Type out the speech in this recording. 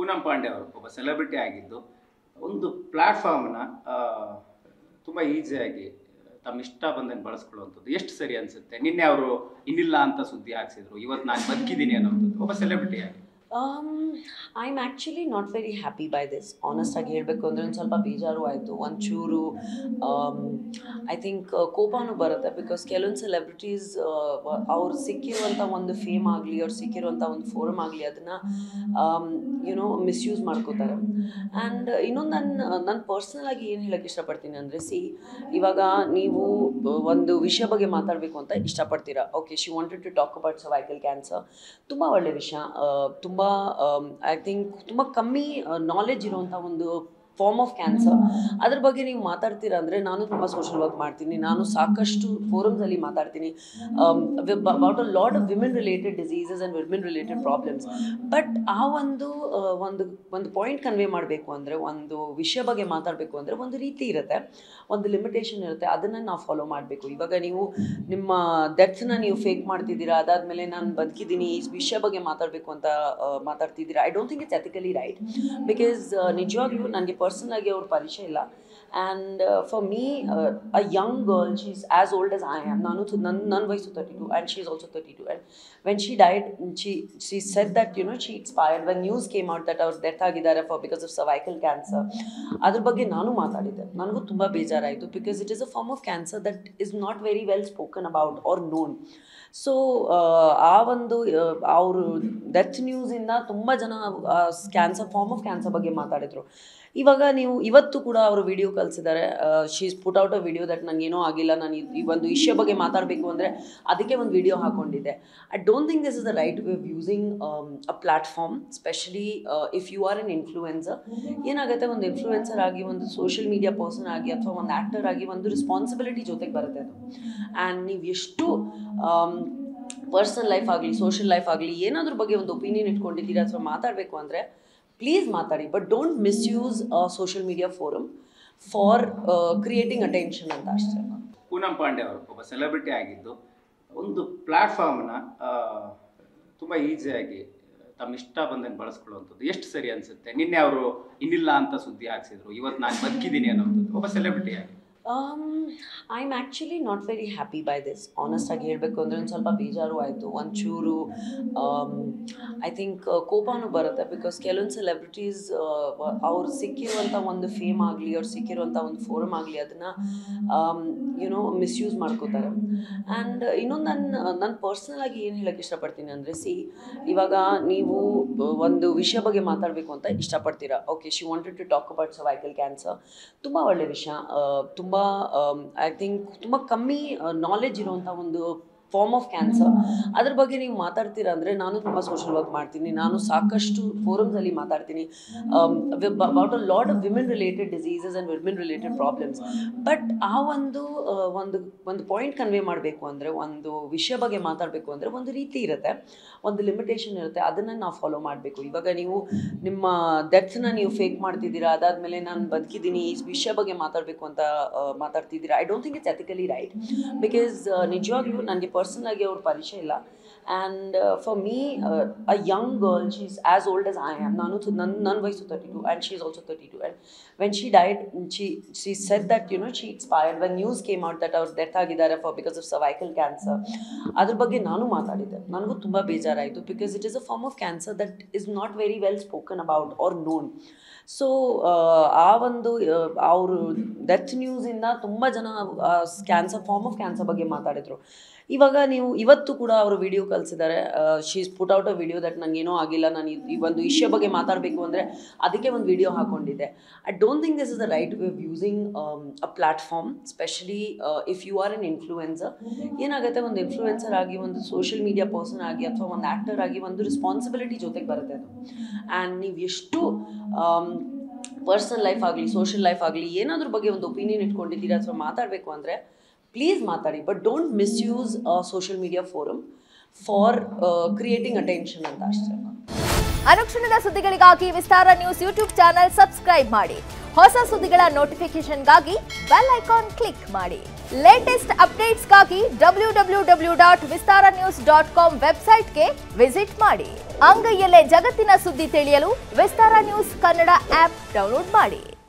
ಪೂನಂ ಪಾಂಡೆ ಅವರು ಒಬ್ಬ ಸೆಲೆಬ್ರಿಟಿ ಆಗಿದ್ದು ಒಂದು ಪ್ಲ್ಯಾಟ್ಫಾರ್ಮ್ನ ತುಂಬ ಈಸಿಯಾಗಿ ತಮ್ಮ ಇಷ್ಟ ಬಂದಂಗೆ ಬಳಸ್ಕೊಳ್ಳುವಂಥದ್ದು ಎಷ್ಟು ಸರಿ ಅನಿಸುತ್ತೆ ನಿನ್ನೆ ಅವರು ಇನ್ನಿಲ್ಲ ಅಂತ ಸುದ್ದಿ ಹಾಕ್ಸಿದ್ರು ಇವತ್ತು ನಾನು ಬದುಕಿದ್ದೀನಿ ಅನ್ನೋಂಥದ್ದು ಒಬ್ಬ ಸೆಲೆಬ್ರಿಟಿ ಆಗಿ I am actually not very happy by this ಆನೆಸ್ಟಾಗಿ ಹೇಳಬೇಕು ಅಂದರೆ ಒಂದು ಸ್ವಲ್ಪ ಬೇಜಾರು ಆಯಿತು ಒಂಚೂರು ಐ ಥಿಂಕ್ ಕೋಪನೂ ಬರುತ್ತೆ ಬಿಕಾಸ್ ಕೆಲವೊಂದು ಸೆಲೆಬ್ರಿಟೀಸ್ ಅವ್ರು ಸಿಕ್ಕಿರುವಂಥ ಒಂದು ಫೇಮ್ ಆಗಲಿ ಅವ್ರು ಸಿಕ್ಕಿರುವಂಥ ಒಂದು ಫೋರಮ್ ಆಗಲಿ ಅದನ್ನು ಯುನೋ ಮಿಸ್ಯೂಸ್ ಮಾಡ್ಕೋತಾರೆ ಆ್ಯಂಡ್ ಇನ್ನೊಂದು ನನ್ನ ನಾನು ಪರ್ಸ್ನಲ್ ಆಗಿ ಏನು ಹೇಳೋಕ್ಕೆ ಇಷ್ಟಪಡ್ತೀನಿ ಅಂದರೆ ಸಿ ಇವಾಗ ನೀವು ಒಂದು ವಿಷಯ ಬಗ್ಗೆ ಮಾತಾಡಬೇಕು ಅಂತ ಇಷ್ಟಪಡ್ತೀರಾ okay she wanted to talk about cervical cancer ತುಂಬ ಒಳ್ಳೆ ವಿಷಯ ತುಂಬ ಐ ಥಿಂಕ್ ತುಂಬ ಕಮ್ಮಿ ನಾಲೆಜ್ ಇರುವಂಥ ಒಂದು ಫಾರ್ಮ್ ಆಫ್ ಕ್ಯಾನ್ಸರ್ ಅದ್ರ ಬಗ್ಗೆ ನೀವು ಮಾತಾಡ್ತೀರಾ ಅಂದರೆ ನಾನು ತುಂಬ ಸೋಷಲ್ ವರ್ಕ್ ಮಾಡ್ತೀನಿ ನಾನು ಸಾಕಷ್ಟು ಫೋರಮ್ಸಲ್ಲಿ ಮಾತಾಡ್ತೀನಿ about a lot of women related diseases and women related problems but ಆ ಒಂದು ಆ, ಒಂದು ಒಂದು ಪಾಯಿಂಟ್ ಕನ್ವೆ ಮಾಡಬೇಕು ಅಂದರೆ ಒಂದು ವಿಷಯ ಬಗ್ಗೆ ಮಾತಾಡಬೇಕು ಅಂದರೆ ಒಂದು ರೀತಿ ಇರುತ್ತೆ ಒಂದು ಲಿಮಿಟೇಷನ್ ಇರುತ್ತೆ ಅದನ್ನು ನಾವು ಫಾಲೋ ಮಾಡಬೇಕು ಇವಾಗ ನೀವು ನಿಮ್ಮ ಡೆತ್ನ ನೀವು ಫೇಕ್ ಮಾಡ್ತಿದ್ದೀರಾ ಅದಾದಮೇಲೆ ನಾನು ಬದುಕಿದ್ದೀನಿ ಈ ವಿಷಯ ಬಗ್ಗೆ ಮಾತಾಡಬೇಕು ಅಂತ ಆ, ಮಾತಾಡ್ತಿದ್ದೀರಾ I don't think it's ethically right because ನಿಜವಾಗ್ಲೂ ನನಗೆ ಪರ್ಸನಲ್ ಆಗಿ ಅವ್ರ ಪರಿಚಯ ಇಲ್ಲ and for me a young girl she is as old as I am ನಾನು ನನ್ನ ನನ್ನ ವಯಸ್ಸು thirty two and she is also thirty two and when she died she she set that you know she inspired when news came out that ಅವ್ರು death ಆಗಿದ್ದಾರೆ for because of cervical cancer ಅದ್ರ ಬಗ್ಗೆ ನಾನು ಮಾತಾಡಿದ್ದೆ ನನಗೂ ತುಂಬ ಬೇಜಾರಾಯಿತು because it is a form of cancer that is not very well spoken about are known so ಆ ಒಂದು ಅವರು ಡೆತ್ ನ್ಯೂಸಿಂದ ತುಂಬ ಜನ ಕ್ಯಾನ್ಸರ್ ಫಾರ್ಮ್ ಆಫ್ ಕ್ಯಾನ್ಸರ್ ಬಗ್ಗೆ ಮಾತಾಡಿದರು ಇವಾಗ ನೀವು ಇವತ್ತು ಕೂಡ ಅವರು ವಿಡಿಯೋ ಕಳಿಸಿದ್ದಾರೆ she's put out a video that ನನಗೇನೋ ಆಗಿಲ್ಲ ನಾನು ಈ ಒಂದು ವಿಷಯ ಬಗ್ಗೆ ಮಾತಾಡಬೇಕು ಅಂದರೆ ಅದಕ್ಕೆ ಒಂದು ವಿಡಿಯೋ ಹಾಕೊಂಡಿದ್ದೆ I don't think this is the right way of using a platform specially if you are an influencer ಏನಾಗುತ್ತೆ ಒಂದು ಇನ್ಫ್ಲೂಯೆನ್ಸರ್ ಆಗಿ ಒಂದು ಸೋಷಿಯಲ್ ಮೀಡಿಯಾ ಪರ್ಸನ್ ಆಗಿ ಅಥವಾ ಒಂದು ಆ್ಯಕ್ಟರ್ ಆಗಿ ಒಂದು ರೆಸ್ಪಾನ್ಸಿಬಿಲಿಟಿ ಜೊತೆಗೆ ಬರುತ್ತೆ ಅದು ಆ್ಯಂಡ್ ನೀವು ಎಷ್ಟು ಪರ್ಸನಲ್ ಲೈಫ್ ಆಗಲಿ ಸೋಷಿಯಲ್ ಲೈಫ್ ಆಗಲಿ ಏನಾದ್ರ ಬಗ್ಗೆ ಒಂದು ಒಪಿನಿಯನ್ ಇಟ್ಕೊಂಡಿದ್ದೀರಾ ಅಥವಾ ಮಾತಾಡಬೇಕು ಅಂದರೆ ಪ್ಲೀಸ್ ಮಾತಾಡಿ but don't misuse social media forum for creating attention ಅಂತ ಅಷ್ಟೇ ಪೂನಂ ಪಾಂಡೆ ಅವರು ಒಬ್ಬ ಸೆಲೆಬ್ರಿಟಿ ಆಗಿದ್ದು ಒಂದು ಪ್ಲ್ಯಾಟ್ಫಾರ್ಮ್ನ ತುಂಬ ಈಸಿಯಾಗಿ ತಮ್ಮ ಇಷ್ಟ ಬಂದಂಗೆ ಬಳಸ್ಕೊಳ್ಳುವಂಥದ್ದು ಎಷ್ಟು ಸರಿ ಅನಿಸುತ್ತೆ ನಿನ್ನೆ ಅವರು ಇನ್ನಿಲ್ಲ ಅಂತ ಸುದ್ದಿ ಹಾಕ್ಸಿದ್ರು ಇವತ್ತು ನಾನು ಬದುಕಿದ್ದೀನಿ ಅನ್ನೋಂಥದ್ದು ಒಬ್ಬ ಸೆಲೆಬ್ರಿಟಿ ಆಗಿ I am actually not very happy by this ಆನೆಸ್ಟಾಗಿ ಹೇಳಬೇಕು ಅಂದರೆ ಒಂದು ಸ್ವಲ್ಪ ಬೇಜಾರು ಆಯಿತು ಒಂಚೂರು ಐ ಥಿಂಕ್ ಕೋಪನೂ ಬರುತ್ತೆ ಬಿಕಾಸ್ ಕೆಲವೊಂದು ಸೆಲೆಬ್ರಿಟೀಸ್ ಅವ್ರು ಸಿಕ್ಕಿರುವಂಥ ಒಂದು ಫೇಮ್ ಆಗಲಿ ಅವ್ರು ಸಿಕ್ಕಿರುವಂಥ ಒಂದು ಫೋರಮ್ ಆಗಲಿ ಅದನ್ನು ಯುನೋ ಮಿಸ್ಯೂಸ್ ಮಾಡ್ಕೋತಾರೆ ಆ್ಯಂಡ್ ಇನ್ನೊಂದು ನನ್ನ ನನ್ನ ಪರ್ಸ್ನಲ್ ಆಗಿ ಏನು ಹೇಳೋಕ್ಕೆ ಇಷ್ಟಪಡ್ತೀನಿ ಅಂದರೆ ಸಿ ಇವಾಗ ನೀವು ಒಂದು ವಿಷಯ ಬಗ್ಗೆ ಮಾತಾಡಬೇಕು ಅಂತ ಇಷ್ಟಪಡ್ತೀರಾ okay she wanted to talk about cervical cancer ತುಂಬ ಒಳ್ಳೆ ವಿಷಯ ತುಂಬ ಐ ಥಿಂಕ್ ತುಂಬ ಕಮ್ಮಿ ನಾಲೆಜ್ ಇರುವಂಥ ಒಂದು ಫಾರ್ಮ್ ಆಫ್ ಕ್ಯಾನ್ಸರ್ ಅದ್ರ ಬಗ್ಗೆ ನೀವು ಮಾತಾಡ್ತೀರಾ ಅಂದರೆ ನಾನು ತುಂಬ ಸೋಷಲ್ ವರ್ಕ್ ಮಾಡ್ತೀನಿ ನಾನು ಸಾಕಷ್ಟು ಫೋರಮ್ಸಲ್ಲಿ ಮಾತಾಡ್ತೀನಿ about a lot of women related diseases and women related problems but ಆ ಒಂದು ಆ, ಒಂದು ಒಂದು ಪಾಯಿಂಟ್ ಕನ್ವೆ ಮಾಡಬೇಕು ಅಂದರೆ ಒಂದು ವಿಷಯ ಬಗ್ಗೆ ಮಾತಾಡಬೇಕು ಅಂದರೆ ಒಂದು ರೀತಿ ಇರುತ್ತೆ ಒಂದು ಲಿಮಿಟೇಷನ್ ಇರುತ್ತೆ ಅದನ್ನು ನಾವು ಫಾಲೋ ಮಾಡಬೇಕು ಇವಾಗ ನೀವು ನಿಮ್ಮ ಡೆತ್ನ ನೀವು ಫೇಕ್ ಮಾಡ್ತಿದ್ದೀರಾ ಅದಾದಮೇಲೆ ನಾನು ಬದುಕಿದ್ದೀನಿ ಈ ವಿಷಯ ಬಗ್ಗೆ ಮಾತಾಡಬೇಕು ಅಂತ ಆ, ಮಾತಾಡ್ತಿದ್ದೀರಾ I don't think it's ethically right because ನಿಜವಾಗ್ಲೂ ನನಗೆ ಪರ್ಸನಲ್ ಆಗಿ ಅವ್ರ ಪರಿಚಯ ಇಲ್ಲ and for me a young girl she is as old as I am ನಾನು ನನ್ನ ನನ್ನ ವಯಸ್ಸು thirty two and she is also thirty two and when she died she she set that you know she inspired when news came out that ಅವ್ರು death ಆಗಿದ್ದಾರೆ for because of cervical cancer ಅದ್ರ ಬಗ್ಗೆ ನಾನು ಮಾತಾಡಿದ್ದೆ ನನಗೂ ತುಂಬ ಬೇಜಾರಾಯಿತು because it is a form of cancer that is not very well spoken about are known so ಆ ಒಂದು ಅವರು ಡೆತ್ ನ್ಯೂಸಿಂದ ತುಂಬ ಜನ ಕ್ಯಾನ್ಸರ್ ಫಾರ್ಮ್ ಆಫ್ ಕ್ಯಾನ್ಸರ್ ಬಗ್ಗೆ ಮಾತಾಡಿದರು ಇವಾಗ ನೀವು ಇವತ್ತು ಕೂಡ ಅವರು ವಿಡಿಯೋ ಕಳಿಸಿದ್ದಾರೆ she's put out a video that ನನಗೇನೋ ಆಗಿಲ್ಲ ನಾನು ಈ- ಈ ಒಂದು ವಿಷಯ ಬಗ್ಗೆ ಮಾತಾಡಬೇಕು ಅಂದರೆ ಅದಕ್ಕೆ ಒಂದು ವಿಡಿಯೋ ಹಾಕೊಂಡಿದ್ದೆ I don't think this is the right way of using a platform specially if you are an influencer ಏನಾಗುತ್ತೆ ಒಂದು ಇನ್ಫ್ಲೂಯೆನ್ಸರ್ ಆಗಿ ಒಂದು ಸೋಷಿಯಲ್ ಮೀಡಿಯಾ ಪರ್ಸನ್ ಆಗಿ ಅಥವಾ ಒಂದು ಆ್ಯಕ್ಟರ್ ಆಗಿ ಒಂದು ರೆಸ್ಪಾನ್ಸಿಬಿಲಿಟಿ ಜೊತೆಗೆ ಬರುತ್ತೆ ಅದು ಆ್ಯಂಡ್ ನೀವು ಎಷ್ಟು ಪರ್ಸನಲ್ ಲೈಫ್ ಆಗಲಿ ಸೋಷಿಯಲ್ ಲೈಫ್ ಆಗಲಿ ಏನಾದ್ರ ಬಗ್ಗೆ ಒಂದು ಒಪಿನಿಯನ್ ಇಟ್ಕೊಂಡಿದ್ದೀರಾ ಅಥವಾ ಮಾತಾಡಬೇಕು ಅಂದರೆ ಪ್ಲೀಸ್ ಮಾತಾಡಿ but don't misuse social media forum for creating attention ಅಂತ ಅಷ್ಟೇ ಅನುಕ್ಷಣದ ಸುದ್ದಿಗಳಿಗಾಗಿ Vistara news YouTube channel subscribe ಮಾಡಿ ಹೊಸ ಸುದ್ದಿಗಳ ನೋಟಿಫಿಕೇಶನ್ಗಾಗಿ ಬೆಲ್ ಐಕಾನ್ ಕ್ಲಿಕ್ ಮಾಡಿ ಲೇಟೆಸ್ಟ್ ಅಪ್ಡೇಟ್ಸ್ಗಾಗಿ W W W dot Vistara news dot com ವೆಬ್ಸೈಟ್ಗೆ ವಿಸಿಟ್ ಮಾಡಿ ಅಂಗೈಯಲ್ಲೇ ಜಗತ್ತಿನ ಸುದ್ದಿ ತಿಳಿಯಲು Vistara news Kannada app download ಮಾಡಿ